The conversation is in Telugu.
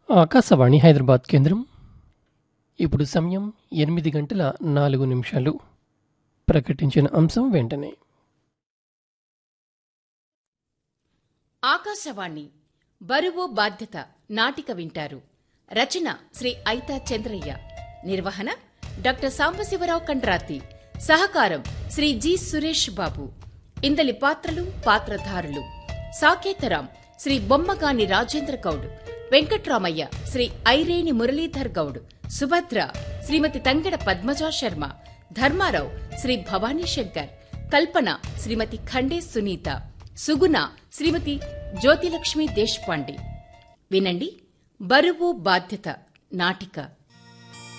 ఆకాశవాణి హైదరాబాద్ కేంద్రం ఇప్పుడు సమయం ఎనిమిది గంటల నాలుగు నిమిషాలు ప్రకటించిన అంశం వెంటనే ఆకాశవాణి బరువు బాధ్యత నాటిక వింటారు రచన శ్రీ ఐతా చంద్రయ్య నిర్వహణ డాక్టర్ సాంబశివరావు కండ్రాతి సహకారం శ్రీ జి సురేష్ బాబు ఇందలి పాత్రలు పాత్రధారులు సాకేతరాం శ్రీ బొమ్మగాని రాజేంద్ర గౌడ్ వెంకట్రామయ్య శ్రీ ఐరేని మురళీధర్ గౌడ్ సుభద్ర శ్రీమతి తంగెడ పద్మజా శర్మ ధర్మారావు శ్రీ భవానీ శంకర్ కల్పన శ్రీమతి ఖండే సునీత సుగుణ శ్రీమతి జ్యోతిలక్ష్మి దేశపాండే వినండి బరువు బాధ్యత నాటిక